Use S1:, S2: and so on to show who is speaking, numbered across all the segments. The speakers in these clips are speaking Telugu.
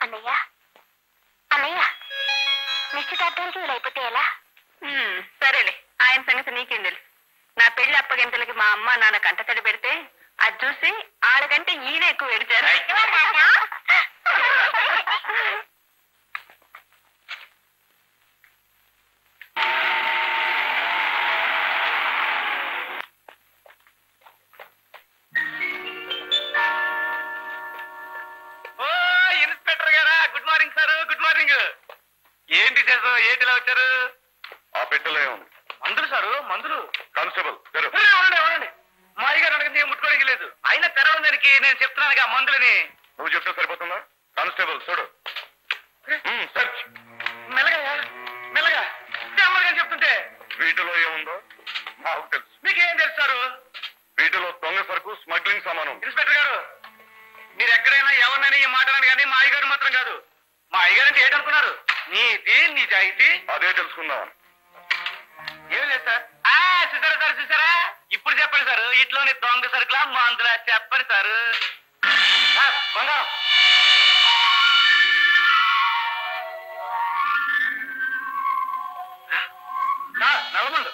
S1: అన్నయ్య అన్నయ్య నిశ్చితార్థానికి వీలైపోతే ఎలా
S2: ఉమ్, సరేలే ఆయన సంగతి నీకేం తెలుసు నా పెళ్లి అప్పగింతలకి మా అమ్మ నాన్న కంటతడి పెడితే అది చూసి ఆడకంటే ఈయన ఎక్కువ ఎడిచారు
S3: ఓ ఇన్స్పెక్టర్ గారా good morning sir good morning ఏంటి చేసావు ఏంటిలా వచ్చారు
S4: ఆ పెట్టెలో ఉంది
S3: మందులు సారు మందులు
S4: కానిస్టేబుల్ తెరు
S3: ఏ, ఉండండి ఉండండి మా అయ్యగారు అడగండి ముట్టుకోవడానికి లేదు అయినా తెరవడం దానికి నేను చెప్తున్నాను ఆ మందులని
S4: నువ్వు చెప్తే సరిపోతుందా కానిస్టేబుల్ చూడు మ్మ్, సెర్చ్
S3: మెల్లగా మెల్లగా నెమ్మదిగా చెప్తుంటే
S4: వీటిలో ఏముందో నాకు తెలుసు
S3: మీకేం తెలుసు సారు
S4: వీటిలో దొంగ సరుకు స్మగ్లింగ్ సామాను ఉంది.
S3: ఇన్స్పెక్టర్ గారు మీరు ఎక్కడైనా ఎవరినైనా ఈ మాటలని కానీ మా అయ్యగారు మాత్రం కాదు మా అయ్యగారు అంటే ఏంటనుకున్నారు నీతి నిజాయితీ
S4: అదే తెలుసుకుందాం
S3: ఏం లేదు సార్ ఆ, చూసారా సార్ చూసారా ఇప్పుడు చెప్పండి సార్ ఇట్లోని దొంగ సరుకులా మందులా చెప్పండి సార్ సార్, బంగారం సార్, నల్లమందు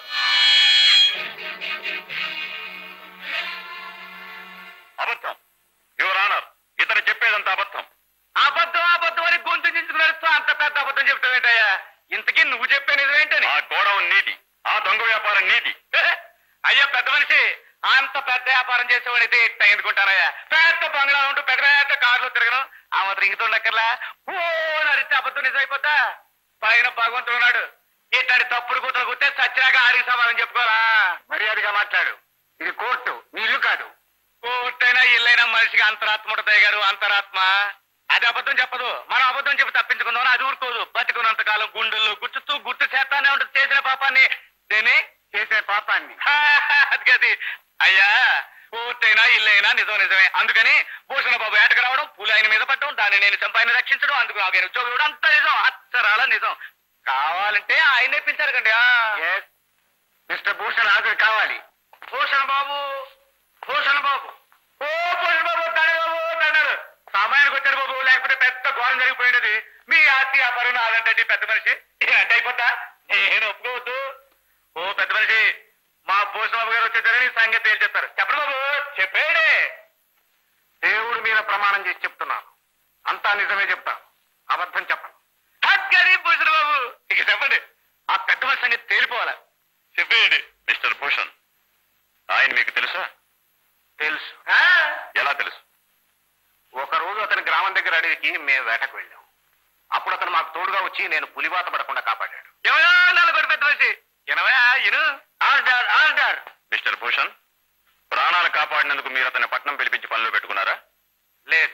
S4: అబద్ధం యువర్ ఆనర్ ఇతను చెప్పేదంతా అబద్ధం
S3: అబద్ధం అబద్ధం అని గొంతు చించుకున్నాడు అంత పెద్ద అబద్ధం చెప్తావేంటయ్యా ఇంతకీ నువ్వు చెప్పే నిజమేంటని
S4: ఆ గోడౌన్ నీది ఆ దొంగ వ్యాపారం నీది
S3: అయ్యా పెద్ద మనిషి అంత పెద్ద వ్యాపారం చేసేవాడైతే ఇట్ట ఎందుకుంటానయ్యా పెద్ద బంగ్లా ఉంటూ పెద్ద పెద్ద కార్లు తిరగను ఆ మాత్రం ఇంగుతుండక్కర్లా ఓ నరిస్తే అబద్ధం నిజమైపోతా పైన భగవంతుడు ఉన్నాడు ఇట్లాంటి తప్పుడు కూతురు కుట్టే సచ్చినాక ఆడికి సమాధానం చెప్పుకోవాలా మర్యాదగా మాట్లాడు ఇది కోర్టు నీ ఇల్లు కాదు కోర్టైనా ఇల్లైనా మనిషికి అంతరాత్మ ఉంటుంది గారు అంతరాత్మ అది అబద్ధం చెప్పదు మనం అబద్ధం చెప్పి తప్పించుకుందాం అది ఊరుకోదు బతికున్నంత కాలం గుండెల్లో గుర్తుతూ గుర్తు చేస్తానే ఉంటుంది చేసిన పాపాన్ని దేని చేసే పాపాన్ని అది గది అయ్యా కోర్టైనా ఇల్లైనా నిజం నిజమే అందుకని భూషణ బాబు ఏటకు రావడం పూలు ఆయన మీద పట్టడం దాన్ని నేను చంపాయని రక్షించడం అందుకు నాకు ఆయన ఉద్యోగం ఇవ్వడం అంత నిజం అచ్చరాల నిజం కావాలంటే ఆయనే పెంచారు కండి మిస్టర్ భూషణ్ హాజరు కావాలి భూషణ్ బాబు భూషణ్ బాబు ఓ భూషణ్ బాబు తండ్రి బాబు తండ్రి సమయానికి వచ్చారు బాబు లేకపోతే పెద్ద ఘోరం జరిగిపోయినది మీ ఆస్తి వ్యాపారం నాదంటే పెద్ద మనిషి అంటే అయిపోతా నేను ఒప్పుకోవద్దు ఓ పెద్ద మనిషి మా భూషణ్ బాబు గారు వచ్చేసారని సంగతి తేల్చేస్తారు చెప్పండి బాబు చెప్పేడే దేవుడి మీద ప్రమాణం చేసి చెప్తున్నాను అంతా నిజమే చెప్తాను అబద్ధం చెప్పను అగ్గది భూషణ్ బాబు ఇక చెప్పండి ఆ పెద్ద మనిషి సంగతి తేలిపోవాలా
S4: చెప్పేయండి మిస్టర్ భూషణ్ ఆయన మీకు తెలుసా
S3: తెలుసు
S4: ఎలా తెలుసు
S3: ఒక రోజు అతని గ్రామం దగ్గర అడవికి మేము వేటకు వెళ్ళాం అప్పుడు అతను మాకు తోడుగా వచ్చి నేను పులివాత పడకుండా కాపాడాడు నలుగురు పెద్ద మనిషి ఎనవా ఇను ఆర్డర్ ఆర్డర్
S4: మిస్టర్ భూషణ్ ప్రాణాలు కాపాడినందుకు మీరు అతని పట్నం పిలిపించి పనిలో పెట్టుకున్నారా
S3: లేదు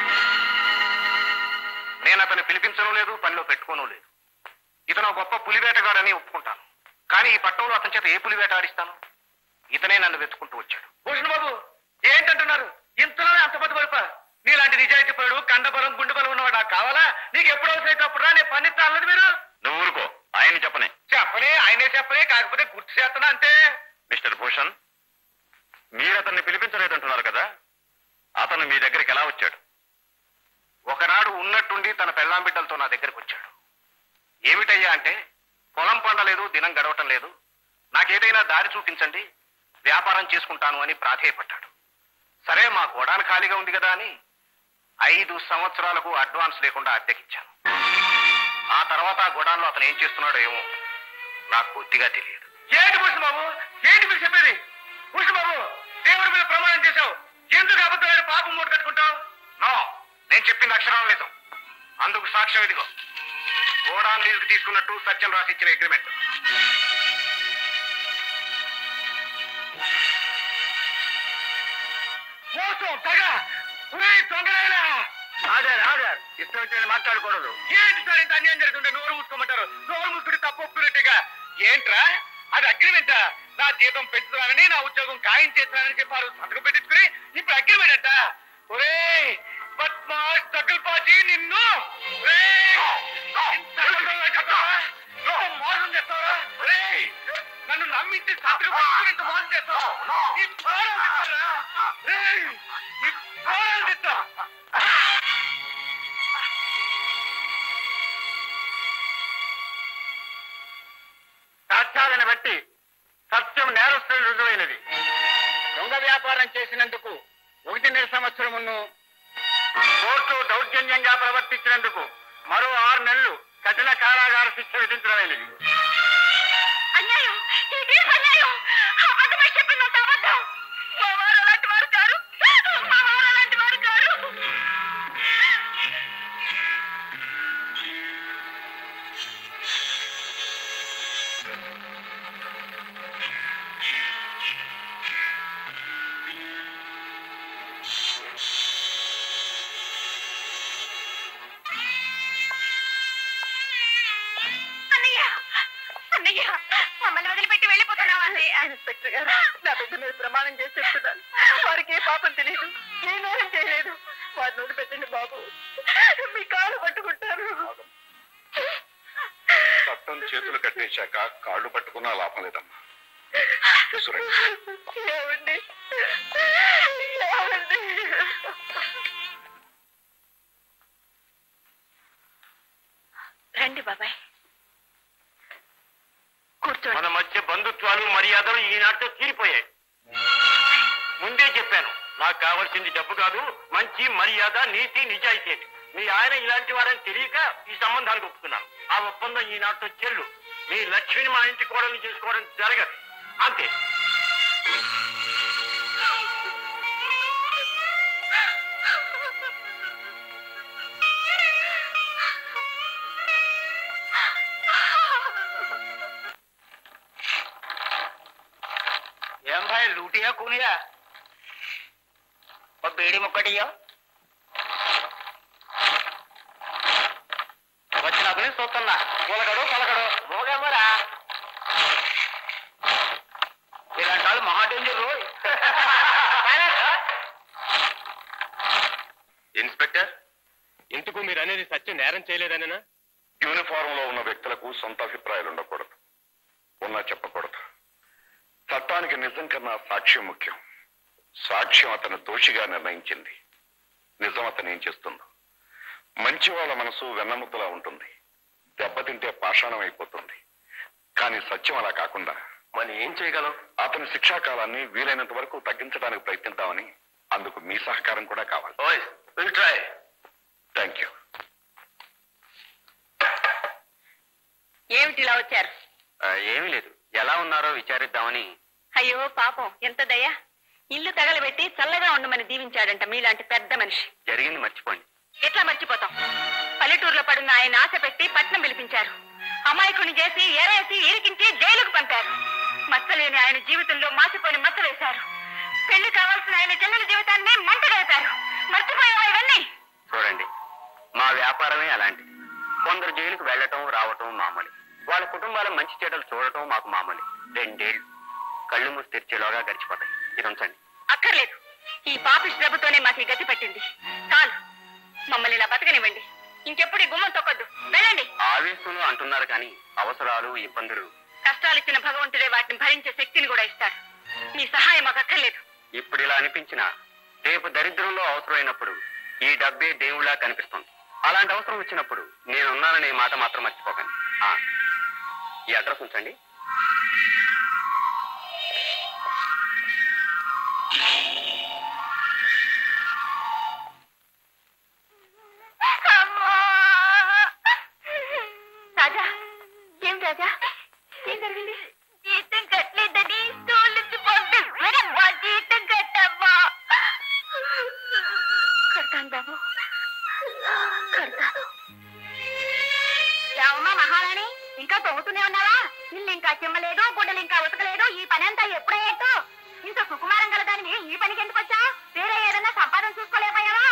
S3: నేను అతను పిలిపించడం లేదు పనిలో పెట్టుకోను లేదు ఇతను గొప్ప పులివేటగాడని ఒప్పుకుంటాను కానీ ఈ పట్టణంలో అతని చేత ఏ పులివేట ఆడిస్తాను ఇతనే నన్ను వెతుకుంటూ వచ్చాడు భూషణ్ బాబు ఏంటంటున్నారు ఇంతలోనే అంత పెద్ద పడిపా నీలాంటి నిజాయితీ పరుడు కండబలం గుండె బలం ఉన్నవాడు నాకు కావాలా నీకు ఎప్పుడు అవసరం అయితే అప్పుడు రా నేను పన్నిస్తాను మీరు
S4: నువ్వు ఊరుకో ఆయన చెప్పనే
S3: చెప్పలే ఆయనే చెప్పలే కాకపోతే గుర్తు చేస్తున్నా అంతే
S4: మిస్టర్ భూషణ్ మీరు అతన్ని పిలిపించలేదంటున్నారు కదా అతను మీ దగ్గరికి ఎలా వచ్చాడు
S3: ఒకనాడు ఉన్నట్టుండి తన పెళ్ళాం బిడ్డలతో నా దగ్గరికి వచ్చాడు ఏమిటయ్యా అంటే పొలం పండలేదు దినం గడవటం లేదు నాకేదైనా దారి చూపించండి వ్యాపారం చేసుకుంటాను అని ప్రాధేయపడ్డాడు సరే మా గోడాన్ ఖాళీగా ఉంది కదా అని ఐదు సంవత్సరాలకు అడ్వాన్స్ లేకుండా అద్దెకిచ్చాను ఆ తర్వాత ఆ గోడాన్లో అతను ఏం చేస్తున్నాడో ఏమో నాకు కొద్దిగా తెలియదు ఏంటి భూషణ్ బాబు ఏంటి మీరు చెప్పేది భూషణ్ బాబు దేవుడి మీద ప్రమాణం చేశావు ఎందుకు అబద్ధమైన పాపం మూట కట్టుకుంటావు నో నేను చెప్పింది అక్షరం నిజం అందుకు సాక్ష్యం ఇదిగో గోడాన్ లీజుకు తీసుకున్నట్టు సత్యం రాసి ఇచ్చిన అగ్రిమెంట్ మోసం తెగ ఒరేయ్ దొంగలైనా ఆడారు ఆడారు ఇష్టం వచ్చిన మాట్లాడకూడదు ఏంటి సార్ ఇంత అన్యాయం జరుగుతుంటే నోరు మూసుకోమంటారు నోరు మూసుకుని తప్పు ఒప్పుకున్నట్టుగా ఏంట్రా అది అగ్రిమెంట్ నా జీతం పెంచుతున్నానని నా ఉద్యోగం ఖాయం చేస్తున్నానని చెప్పారు సంతకం పెట్టించుకుని ఇప్పుడు అగ్రిమెంట్ అంట ఒరేయ్ బద్మాష్ తగులుపాచి నిన్ను ఒరేయ్! ఇంత అబద్ధంగా చెప్తావా? ఇంత మోసం చేస్తావా ఒరేయ్! నన్ను నమ్మించి సంతకం పెట్టుకుని ఇంత మోసం చేస్తావా నీ ప్రాణాలు తీస్తారా? ఒరేయ్! నీ ప్రాణాలు తీస్తా నేరం నేరస్తులు రుజువైనది దొంగ వ్యాపారం చేసినందుకు ఒకటిన్నర సంవత్సరమును కోర్టు దౌర్జన్యంగా ప్రవర్తించినందుకు మరో ఆరు నెలలు కఠిన కారాగార శిక్ష విధించడమైనది
S2: అన్యాయం ఈ తీర్పు అన్యాయం అబద్ధమై చెప్పినంత అబద్ధం మా వారు అలాంటి వారు కారు మా వారు అలాంటి వారు కారు అన్నయ్య అన్నయ్య మమ్మల్ని వదిలిపెట్టి వెళ్ళిపోతున్నావా అన్నయ్య ఇన్స్పెక్టర్ గారు నా బిడ్డ మీద ప్రమాణం చేసి చెప్తున్నాను వారికి ఏ పాపం తెలియదు ఏ నేరం చేయలేదు వారిని వదిలిపెట్టండి బాబు మీ కాలు పట్టుకుంటారు
S4: చట్టం చేతులు కట్టేశాక కాళ్ళు పట్టుకున్నా లాభం లేదమ్మా
S2: ఏమండి ఏమండి రండి బాబాయ్ కూర్చోండి
S3: మన మధ్య బంధుత్వాలు మర్యాదలు ఈనాటితో తీరిపోయాయి ముందే చెప్పాను నాకు కావాల్సింది డబ్బు కాదు మంచి మర్యాద నీతి నిజాయితీ అని. మీ ఆయన ఇలాంటి వారని తెలియక ఈ సంబంధానికి ఒప్పుకున్నాను ఆ ఒప్పందం ఈనాటితో చెల్లు మీ లక్ష్మిని మా ఇంటి కోడల్ని చేసుకోవడం జరగదు అంతే ఏం భాయ్ లూటియా కూనియా ఓ బీడి ముక్కటియా వచ్చినప్పుడు చూస్తున్నా పొలకడు పలకడు మోగేమరా ఇలాంటి వాళ్ళు మహా డేంజర్ రోయ్
S4: ఇన్స్పెక్టర్
S3: ఎందుకు మీరు అనేది సత్యం నేరం చేయలేదనేనా
S4: యూనిఫారం లో ఉన్న వ్యక్తులకు సొంత అభిప్రాయాలు ఉండకూడదు ఉన్నా చెప్పకూడదు చట్టానికి నిజం కన్నా సాక్ష్యం ముఖ్యం సాక్ష్యం అతను దోషిగా నిర్ణయించింది నిజం అతను ఏం చేస్తుందో మంచి వాళ్ళ మనసు వెన్నముద్దలా ఉంటుంది దెబ్బతింటే పాషాణం అయిపోతుంది కానీ సత్యం అలా కాకుండా
S3: మనం ఏం చేయగలం
S4: అతని శిక్షాకాలాన్ని వీలైనంత వరకు తగ్గించడానికి ప్రయత్నిద్దామని అందుకు మీ సహకారం కూడా కావాలి
S3: ఓయ్ విల్ ట్రై
S4: థ్యాంక్ యూ
S2: ఏమిటి ఇలా వచ్చారు
S3: ఏమీ లేదు ఎలా ఉన్నారో విచారిద్దామని
S2: అయ్యో పాపం ఎంత దయ ఇల్లు తగలబెట్టి చల్లగా ఉండమని దీవించాడంట మీలాంటి పెద్ద మనిషి
S3: జరిగింది మర్చిపోండి
S2: ఎట్లా మర్చిపోతాం పల్లెటూరులో పడున్న ఆయన ఆశ పెట్టి పట్నం పిలిపించారు అమాయకుని చేసి ఎరేసి ఇరికించి జైలుకు పంపారు మచ్చలేని ఆయన జీవితంలో మాసిపోని మచ్చ వేశారు పెళ్లి కావాల్సిన ఆయన జన్మల జీవితాన్ని మంట వేశారు మర్చిపోయావా ఇవన్నీ
S3: చూడండి మా వ్యాపారమే అలాంటిది కొందరు జైలుకు వెళ్ళటం రావటం మామూలు వాళ్ళ కుటుంబాల మంచి చెడ్డలు చూడటం మాకు మామూలు రెండేళ్లు కళ్ళు మూసి తెరిచేలోగా గడిచిపోతాయి ఇది ఉంచండి
S2: అక్కర్లేదు ఈ పాపిష్ ప్రభుతోనే మాకు ఈ గతి పట్టింది చాలు మమ్మల్ని ఇలా బతకనివ్వండి ఇంకెప్పుడు ఈ గుమ్మం తొక్కొద్దు వెళ్ళండి
S3: ఆవేశంలో అంటున్నారు కానీ అవసరాలు ఇబ్బందులు
S2: కష్టాలు ఇచ్చిన భగవంతుడే వాటిని భరించే శక్తిని కూడా ఇస్తాడు మీ సహాయం మాకు అక్కర్లేదు
S3: ఇప్పుడు ఇలా అనిపించిన రేపు దరిద్రంలో అవసరమైనప్పుడు ఈ డబ్బే దేవుళ్ళ కనిపిస్తుంది అలాంటి అవసరం వచ్చినప్పుడు నేనున్నాననే మాట మాత్రం మర్చిపోకండి ఆ, ఈ అడ్రస్ ఉంచండి
S2: రాజా ఏం రాజా ఏం జరిగింది జీతం కట్టలేదని స్కూల్ నుంచి పంపిస్తారమ్మా జీతం కట్టమ్మా కడతాను బాబు కడతాను రావమ్మా మహారాణి ఇంకా తోగుతూనే ఉన్నావా ఇల్లు ఇంకా చిమ్మలేదు గుడ్డలు ఇంకా ఉతకలేదు ఈ పని అంతా ఎప్పుడయ్యేట్టు ఇంత సుకుమారం గల దానివి ఈ పనికి ఎందుకు వచ్చా వేరే ఏదన్నా సంపాదన చూసుకోలేకపోయావా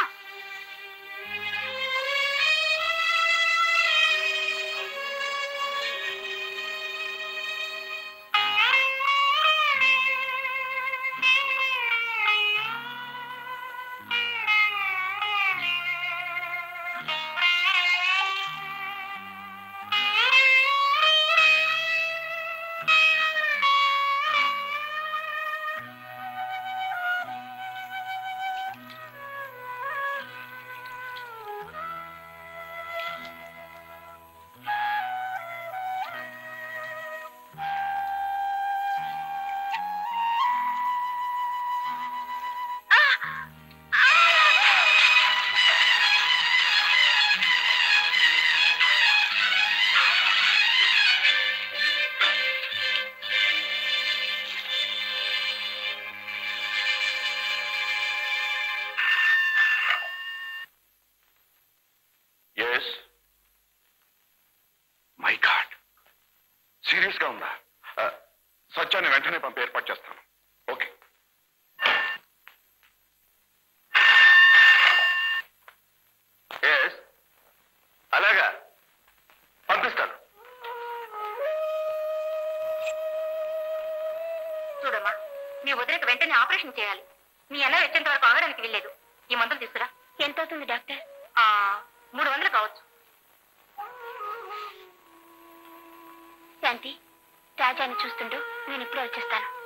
S4: ఎస్ మై గాడ్ సీరియస్ గా ఉందా ఆ, సత్యాన్ని వెంటనే పంపి ఏర్పాటు చేస్తాను ఓకే ఎస్ అలాగా పంపిస్తాను
S2: చూడమ్మా మీ వదిలికి వెంటనే ఆపరేషన్ చేయాలి మీ అన్న వచ్చేంత వరకు ఆగడానికి వెళ్ళలేదు ఈ మందులు తీసుకురా
S1: ఎంత అవుతుంది డాక్టర్
S2: ఆ, మూడు వందలు కావచ్చు
S1: శాంతి రాజాని చూస్తుండు నేను ఇప్పుడే వచ్చేస్తాను